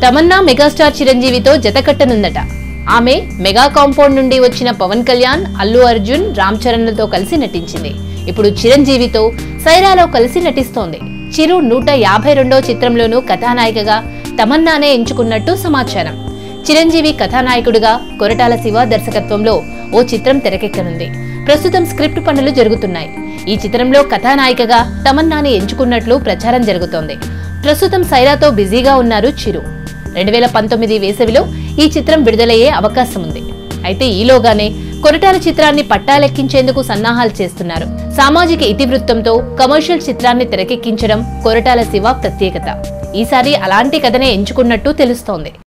Tamannaah megastar చిరంజీవితో జతకట్టనుందట ఆమె mega compound నుండి వచ్చిన పవన్ కళ్యాణ్ అల్లు అర్జున్ రామ్ చరణ్లతో కలిసి నటించింది ఇప్పుడు చిరంజీవితో సైరాలో కలిసి నటిస్తోంది చిరు నూట యాభై రెండో చిత్రంలోనూ కథానాయికగా తమన్నానే ఎంచుకున్నట్టు సమాచారం చిరంజీవి కథానాయకుడిగా కొరటాల శివ దర్శకత్వంలో ఓ చిత్రం తెరకెక్కనుంది ప్రస్తుతం స్క్రిప్ట్ పనులు జరుగుతున్నాయి ఈ చిత్రంలో కథానాయికగా తమన్నాని ఎంచుకున్నట్లు ప్రచారం జరుగుతోంది ప్రస్తుతం సైరాతో బిజీగా ఉన్నారు చిరు రెండు వేల పంతొమ్మిది వేసవిలో ఈ చిత్రం విడుదలయ్యే అవకాశం ఉంది అయితే ఈలోగానే కొరటాల చిత్రాన్ని పట్టాలెక్కించేందుకు సన్నాహాలు చేస్తున్నారు సామాజిక ఇతివృత్తంతో కమర్షియల్ చిత్రాన్ని తెరకెక్కించడం కొరటాల శివ ప్రత్యేకత ఈసారి అలాంటి కథనే ఎంచుకున్నట్టు తెలుస్తోంది